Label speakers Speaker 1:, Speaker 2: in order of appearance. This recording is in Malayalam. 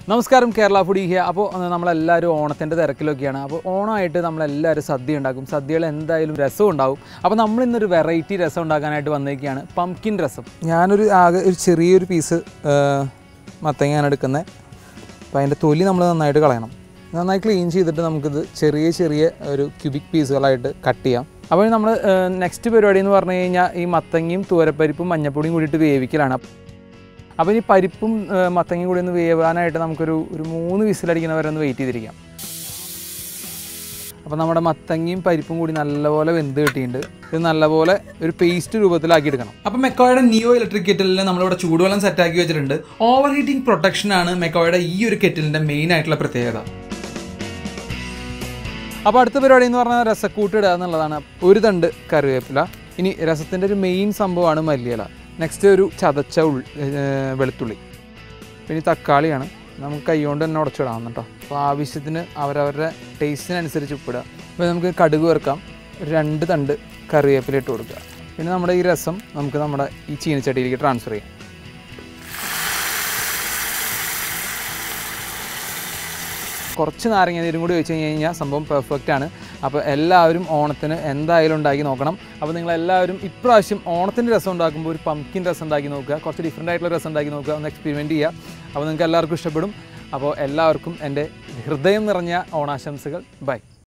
Speaker 1: നമസ്കാരം കേരള ഫുഡി ഹിയ അപ്പോൾ നമ്മളെല്ലാവരും ഓണത്തിൻ്റെ തിരക്കിലൊക്കെയാണ് അപ്പോൾ ഓണമായിട്ട് നമ്മളെല്ലാവരും സദ്യ ഉണ്ടാക്കും സദ്യകൾ എന്തായാലും രസം ഉണ്ടാവും അപ്പോൾ നമ്മൾ ഇന്നൊരു വെറൈറ്റി രസം ഉണ്ടാക്കാനായിട്ട് വന്നേക്കുകയാണ് പംകിൻ രസം ഞാനൊരു ആകെ ഒരു ചെറിയൊരു പീസ് മത്തങ്ങയാണ് എടുക്കുന്നത് അപ്പോൾ അതിൻ്റെ തൊലി നമ്മൾ നന്നായിട്ട് കളയണം നന്നായി ക്ലീൻ ചെയ്തിട്ട് നമുക്കിത് ചെറിയ ചെറിയ ഒരു ക്യൂബിക് പീസുകളായിട്ട് കട്ട് ചെയ്യാം അപ്പോൾ നമ്മൾ നെക്സ്റ്റ് പരിപാടി എന്ന് പറഞ്ഞു കഴിഞ്ഞാൽ ഈ മത്തങ്ങയും തൂരപ്പരിപ്പും മഞ്ഞപ്പൊടിയും കൂടിയിട്ട് വേവിക്കലാണ് അപ്പോൾ ഈ പരിപ്പും ഏഹ്, മത്തങ്ങയും കൂടി ഒന്ന് വേവാനായിട്ട് നമുക്കൊരു ഒരു മൂന്ന് വിസിലടിക്കുന്ന വരെ ഒന്ന് വെയിറ്റ് ചെയ്തിരിക്കാം അപ്പോൾ നമ്മുടെ മത്തങ്ങയും പരിപ്പും കൂടി നല്ലപോലെ വെന്ത് കിട്ടിയിട്ടുണ്ട് ഇത് നല്ലപോലെ ഒരു പേസ്റ്റ് രൂപത്തിലാക്കി എടുക്കണം അപ്പോൾ മെക്കോയുടെ നിയോ ഇലക്ട്രിക് കെറ്റിലിൽ നമ്മളിവിടെ ചൂടുവെള്ളം സെറ്റാക്കി വെച്ചിട്ടുണ്ട് ഓവർ ഹീറ്റിംഗ് പ്രൊട്ടക്ഷൻ ആണ് മെക്കോയുടെ ഈ ഒരു കെറ്റിലിൻ്റെ മെയിൻ ആയിട്ടുള്ള പ്രത്യേകത അപ്പോൾ അടുത്ത പരിപാടി എന്ന് പറഞ്ഞാൽ രസക്കൂട്ട് ഇടുക എന്നുള്ളതാണ് ഒരു തണ്ട് കറിവേപ്പില ഇനി രസത്തിൻ്റെ ഒരു മെയിൻ സംഭവമാണ് മല്ലിയില നെക്സ്റ്റ് ഒരു ചതച്ച ഉള്ളി ഏർ വെളുത്തുള്ളി പിന്നെ തക്കാളിയാണ് നമുക്ക് കൈകൊണ്ട് തന്നെ ഉടച്ചിടാം കേട്ടോ അപ്പോൾ ആവശ്യത്തിന് അവരവരുടെ ടേസ്റ്റിനനുസരിച്ച് ഉപ്പിടുക അപ്പോൾ നമുക്ക് കടുക് വറുക്കാം ഒരു രണ്ട് തണ്ട് കറിവേപ്പില ഇട്ട് കൊടുക്കുക പിന്നെ നമ്മുടെ ഈ രസം നമുക്ക് നമ്മുടെ ഈ ചീനച്ചട്ടിയിലേക്ക് ട്രാൻസ്ഫർ ചെയ്യാം കുറച്ച് നാരങ്ങ നീരും കൂടി വെച്ച് കഴിഞ്ഞ് കഴിഞ്ഞാൽ സംഭവം പെർഫെക്റ്റ് ആണ് അപ്പോൾ എല്ലാവരും ഓണത്തിന് എന്തായാലും ഉണ്ടാക്കി നോക്കണം അപ്പോൾ നിങ്ങൾ എല്ലാവരും ഇപ്രാവശ്യം ഓണത്തിൻ്റെ രസം ഉണ്ടാക്കുമ്പോൾ ഒരു പംകിൻ രസം ഉണ്ടാക്കി നോക്കുക കുറച്ച് ഡിഫറെൻ്റ് ആയിട്ടുള്ള രസം ഉണ്ടാക്കി നോക്കുക ഒന്ന് എക്സ്പെരിമെൻറ്റ് ചെയ്യുക അപ്പോൾ നിങ്ങൾക്ക് എല്ലാവർക്കും ഇഷ്ടപ്പെടും അപ്പോൾ എല്ലാവർക്കും എൻ്റെ ഹൃദയം നിറഞ്ഞ ഓണാശംസകൾ ബൈ